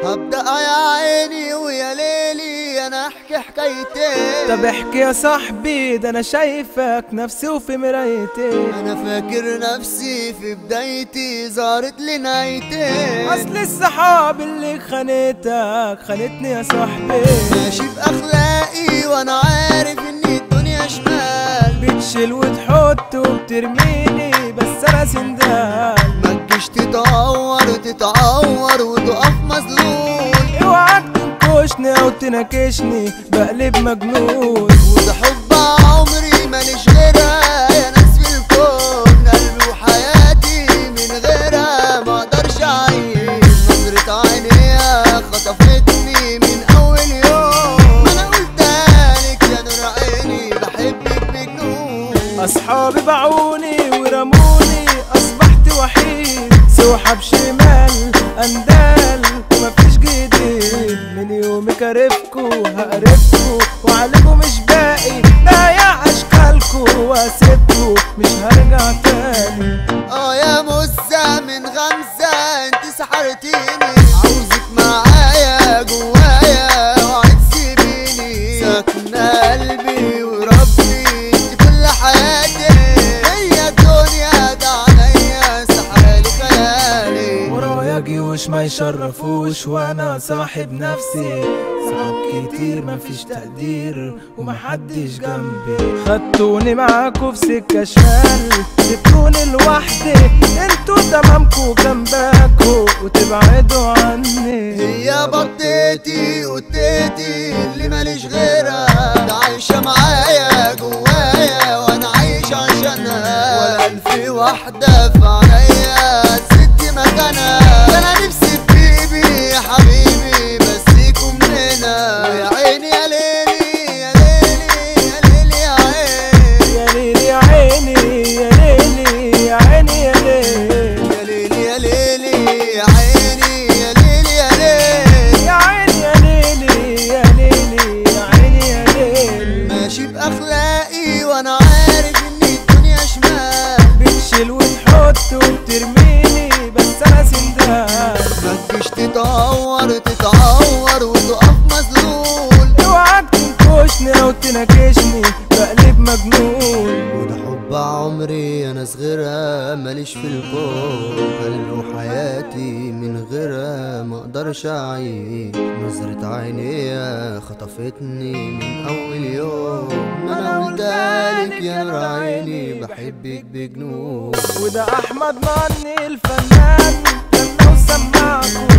هبدأ يا عيني ويا ليلي انا احكي حكايتين طب احكي يا صاحبي ده انا شايفك نفسي وفي مرايتي انا فاكر نفسي في بدايتي ظهرت لي نايتين اصل الصحاب اللي خانتك خانتني يا صاحبي ماشي باخلاقي وانا عارف ان الدنيا شمال بتشيل وتحط وبترميني بس انا سندال ما تجيش تتعور تتعور وتقف مظلوم اوعك تنكشني او تناكشني بقلب مجنون وده حب عمري ماليش غيرها يا ناس في الكون قلبي وحياتي من غيرها ما اقدرش اعيش نظرة عينيها خطفتني من اول يوم انا قلتها لك يا نور عيني بحبك بجنون اصحابي باعوني ورموني اصبحت وحيد سوحة بشمال اندال ومفيش جديد من يومك عرفكو هقرفكو وعليكو مش باقي بايع اشكالكو واسيبكو مش هرجع تاني اه يا مزة من غمزة انت سحرتيني عاوزك معايا جوايا اوعي تسيبيني ساكنة قلبي وربي انت كل حياتي هي الدنيا ده عليا سحرالي خيالي ورايا جيوش ما يشرفوش وانا صاحب نفسي صحاب كتير مفيش تقدير ومحدش جنبي خدتوني معاكوا في سكة شمال سبتوني لوحدي انتوا تمامكوا جنباكوا وتبعدوا عني هي بطيتي قطيتي اللي ماليش غيرها ده عايشة معايا جوايا وانا عايش عشانها ولا الف واحدة في عينيا ست مكانها ده انا نفسي بيبي يا حبيبي بس يكون منها يا عيني يا ليلي يا ليلي يا ليلي يا عيني يا ليلي يا عيني يا عيني يا ليلي يا ليلي يا ليلي يا ليلي يا ليلي يا عيني يا ليلي يا ليلي يا عيني يا ليلي ماشي باخلاقي وانا عارف ان الدنيا شمال بتشيل وتحط وبترميني بس انا سندال ما تجيش تتعور تتعور وتقف مذلول اوعك تنكشني او تناكشني بقلب مجنون وده حب عمري انا صغيرها ماليش في الكون قلبي وحياتي من غيرها ما اقدرش اعيش نظرة عينيها خطفتني من اول يوم ما انا قلتلك يا نور عيني بحبك بجنون وده احمد ماني الفنان غنى وسمعكوا